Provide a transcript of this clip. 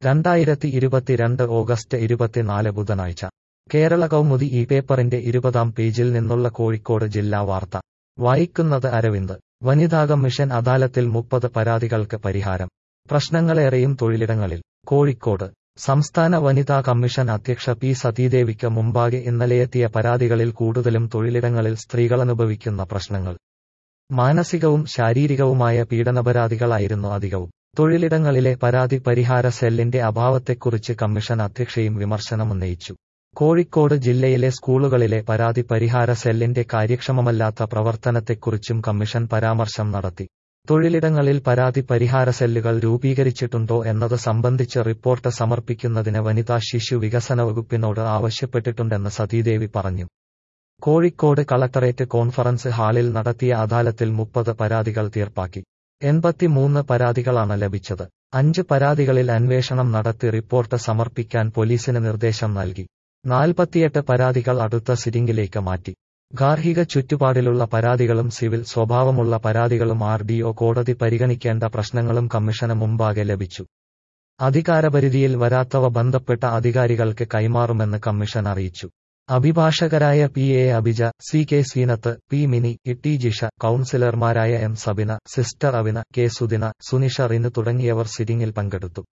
രണ്ടായിരത്തി ഇരുപത്തിരണ്ട് ഓഗസ്റ്റ് ഇരുപത്തിനാല് ബുധനാഴ്ച കേരള കൗമുദി ഈ പേപ്പറിന്റെ ഇരുപതാം പേജിൽ നിന്നുള്ള കോഴിക്കോട് ജില്ലാ വാർത്ത വായിക്കുന്നത് അരവിന്ദ് വനിതാ കമ്മീഷൻ അദാലത്തിൽ മുപ്പത് പരാതികൾക്ക് പരിഹാരം പ്രശ്നങ്ങളേറെയും തൊഴിലിടങ്ങളിൽ കോഴിക്കോട് സംസ്ഥാന വനിതാ കമ്മീഷൻ അധ്യക്ഷ പി സതീദേവിക്ക് മുമ്പാകെ ഇന്നലെയെത്തിയ പരാതികളിൽ കൂടുതലും തൊഴിലിടങ്ങളിൽ സ്ത്രീകളനുഭവിക്കുന്ന പ്രശ്നങ്ങൾ മാനസികവും ശാരീരികവുമായ പീഡനപരാതികളായിരുന്നു അധികവും തൊഴിലിടങ്ങളിലെ പരാതി പരിഹാര സെല്ലിന്റെ അഭാവത്തെക്കുറിച്ച് കമ്മീഷൻ അധ്യക്ഷയും വിമർശനമുന്നയിച്ചു കോഴിക്കോട് ജില്ലയിലെ സ്കൂളുകളിലെ പരാതി പരിഹാര സെല്ലിന്റെ കാര്യക്ഷമമല്ലാത്ത പ്രവർത്തനത്തെക്കുറിച്ചും കമ്മീഷൻ പരാമർശം നടത്തി തൊഴിലിടങ്ങളിൽ പരാതി പരിഹാര സെല്ലുകൾ രൂപീകരിച്ചിട്ടുണ്ടോ എന്നത് സംബന്ധിച്ച് റിപ്പോർട്ട് സമർപ്പിക്കുന്നതിന് വനിതാ ശിശു വികസന വകുപ്പിനോട് ആവശ്യപ്പെട്ടിട്ടുണ്ടെന്ന് സതീദേവി പറഞ്ഞു കോഴിക്കോട് കളക്ടറേറ്റ് കോൺഫറൻസ് ഹാളിൽ നടത്തിയ അദാലത്തിൽ മുപ്പത് പരാതികൾ തീർപ്പാക്കി എൺപത്തിമൂന്ന് പരാതികളാണ് ലഭിച്ചത് അഞ്ച് പരാതികളിൽ അന്വേഷണം നടത്തി റിപ്പോർട്ട് സമർപ്പിക്കാൻ പോലീസിന് നിർദ്ദേശം നൽകി നാൽപ്പത്തിയെട്ട് പരാതികൾ അടുത്ത സിറ്റിംഗിലേക്ക് മാറ്റി ഗാർഹിക ചുറ്റുപാടിലുള്ള പരാതികളും സിവിൽ സ്വഭാവമുള്ള പരാതികളും ആർ ഡി ഒ കോടതി പരിഗണിക്കേണ്ട പ്രശ്നങ്ങളും കമ്മീഷന് മുമ്പാകെ ലഭിച്ചു അധികാരപരിധിയിൽ വരാത്തവ ബന്ധപ്പെട്ട അധികാരികൾക്ക് കൈമാറുമെന്ന് കമ്മീഷൻ അറിയിച്ചു അഭിഭാഷകരായ P A Abhija C K Seenath P Mini Itty Jisha കൌൺസിലർമാരായ M Sabina sister Avina K Sudina Sunisha റിന് തുടങ്ങിയവർ സിറ്റിംഗിൽ പങ്കെടുത്തു